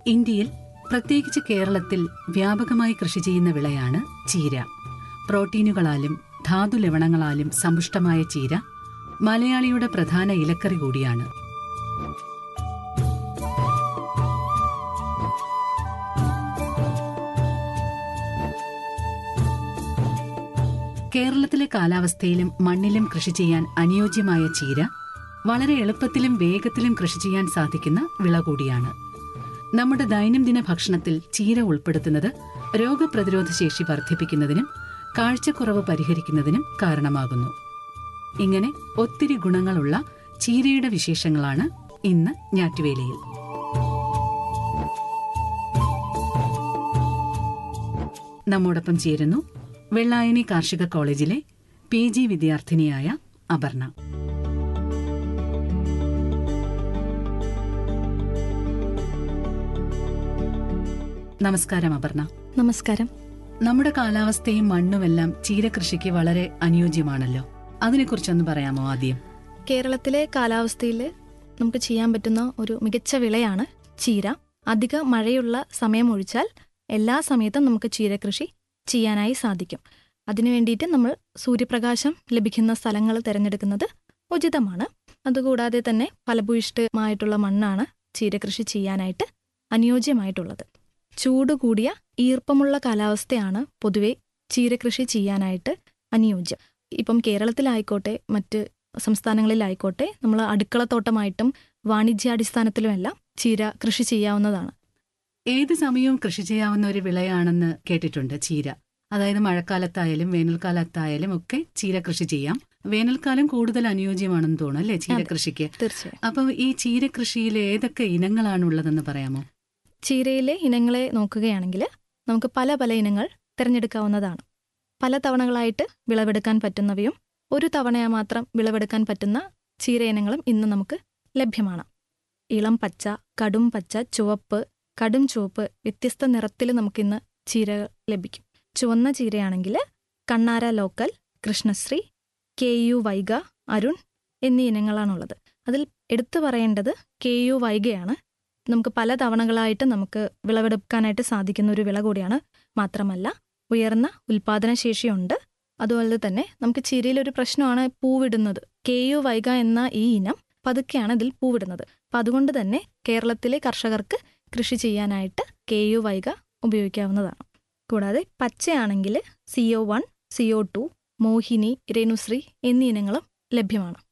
ഇന്ത്യയിൽ പ്രത്യേകിച്ച് കേരളത്തിൽ വ്യാപകമായി കൃഷി ചെയ്യുന്ന വിളയാണ് ചീര പ്രോട്ടീനുകളാലും ധാതു ലവണങ്ങളാലും സമ്പുഷ്ടമായ ചീര മലയാളിയുടെ പ്രധാന ഇലക്കറി കൂടിയാണ് കേരളത്തിലെ കാലാവസ്ഥയിലും മണ്ണിലും കൃഷി ചെയ്യാൻ അനുയോജ്യമായ ചീര വളരെ എളുപ്പത്തിലും വേഗത്തിലും കൃഷി ചെയ്യാൻ സാധിക്കുന്ന വിള കൂടിയാണ് നമ്മുടെ ദൈനംദിന ഭക്ഷണത്തിൽ ചീര ഉൾപ്പെടുത്തുന്നത് രോഗപ്രതിരോധ ശേഷി വർദ്ധിപ്പിക്കുന്നതിനും കാഴ്ചക്കുറവ് പരിഹരിക്കുന്നതിനും കാരണമാകുന്നു ഇങ്ങനെ ഒത്തിരി ഗുണങ്ങളുള്ള ചീരയുടെ വിശേഷങ്ങളാണ് ഇന്ന് ഞാറ്റുവേലയിൽ നമ്മോടൊപ്പം ചേരുന്നു വെള്ളായണി കാർഷിക കോളേജിലെ പി ജി വിദ്യാർത്ഥിനിയായ അപർണ നമസ്കാരം അപർണ നമസ്കാരം നമ്മുടെ കാലാവസ്ഥയും മണ്ണുമെല്ലാം ചീരകൃഷിക്ക് വളരെ അനുയോജ്യമാണല്ലോ അതിനെക്കുറിച്ചൊന്ന് പറയാമോ ആദ്യം കേരളത്തിലെ കാലാവസ്ഥയിൽ നമുക്ക് ചെയ്യാൻ പറ്റുന്ന ഒരു മികച്ച വിളയാണ് ചീര അധിക മഴയുള്ള സമയം ഒഴിച്ചാൽ എല്ലാ സമയത്തും നമുക്ക് ചീര കൃഷി ചെയ്യാനായി സാധിക്കും അതിനു വേണ്ടിയിട്ട് നമ്മൾ സൂര്യപ്രകാശം ലഭിക്കുന്ന സ്ഥലങ്ങൾ തിരഞ്ഞെടുക്കുന്നത് ഉചിതമാണ് അതുകൂടാതെ തന്നെ ഫലഭൂയിഷ്ഠമായിട്ടുള്ള മണ്ണാണ് ചീര കൃഷി ചെയ്യാനായിട്ട് അനുയോജ്യമായിട്ടുള്ളത് ചൂട് കൂടിയ ഈർപ്പമുള്ള കാലാവസ്ഥയാണ് പൊതുവെ ചീരകൃഷി ചെയ്യാനായിട്ട് അനുയോജ്യം ഇപ്പം കേരളത്തിലായിക്കോട്ടെ മറ്റ് സംസ്ഥാനങ്ങളിലായിക്കോട്ടെ നമ്മൾ അടുക്കളത്തോട്ടമായിട്ടും വാണിജ്യാടിസ്ഥാനത്തിലുമെല്ലാം ചീര കൃഷി ചെയ്യാവുന്നതാണ് ഏത് സമയവും കൃഷി ചെയ്യാവുന്ന ഒരു വിളയാണെന്ന് കേട്ടിട്ടുണ്ട് ചീര അതായത് മഴക്കാലത്തായാലും വേനൽക്കാലത്തായാലും ഒക്കെ ചീര കൃഷി ചെയ്യാം വേനൽക്കാലം കൂടുതൽ അനുയോജ്യമാണെന്ന് തോന്നുന്നു അല്ലേ ചീര അതെ. കൃഷിക്ക് തീർച്ചയായും അപ്പം ഈ ചീര കൃഷിയിൽ ഏതൊക്കെ ഇനങ്ങളാണ് ഉള്ളതെന്ന് പറയാമോ ചീരയിലെ ഇനങ്ങളെ നോക്കുകയാണെങ്കിൽ നമുക്ക് പല പല ഇനങ്ങൾ തിരഞ്ഞെടുക്കാവുന്നതാണ് പല തവണകളായിട്ട് വിളവെടുക്കാൻ പറ്റുന്നവയും ഒരു തവണയാ മാത്രം വിളവെടുക്കാൻ പറ്റുന്ന ചീര ഇനങ്ങളും ഇന്ന് നമുക്ക് ലഭ്യമാണ് ഇളം പച്ച കടും പച്ച ചുവപ്പ് കടും ചുവപ്പ് വ്യത്യസ്ത നിറത്തിൽ നമുക്കിന്ന് ചീര ലഭിക്കും ചുവന്ന ചീരയാണെങ്കിൽ Kannara local Krishnashree K U Vaiga Arun എന്നീ ഇനങ്ങളാണുള്ളത് അതിൽ എടുത്തു പറയേണ്ടത് കെ യു വൈഗയാണ് നമുക്ക് പല തവണകളായിട്ട് നമുക്ക് വിളവെടുക്കാനായിട്ട് സാധിക്കുന്ന ഒരു വിള കൂടിയാണ് മാത്രമല്ല ഉയർന്ന ഉൽപാദനശേഷിയുണ്ട് അതുപോലെ തന്നെ നമുക്ക് ചിരിയിൽ ഒരു പ്രശ്നമാണ് പൂവിടുന്നത് കെ യു വൈഗ എന്ന ഈ ഇനം പതുക്കെയാണ് ഇതിൽ പൂവിടുന്നത് അപ്പം അതുകൊണ്ട് തന്നെ കേരളത്തിലെ കർഷകർക്ക് കൃഷി ചെയ്യാനായിട്ട് കെ യു വൈഗ ഉപയോഗിക്കാവുന്നതാണ് കൂടാതെ പച്ചയാണെങ്കിൽ CO one CO two Mohini Renushree എന്നീ ഇനങ്ങളും ലഭ്യമാണ്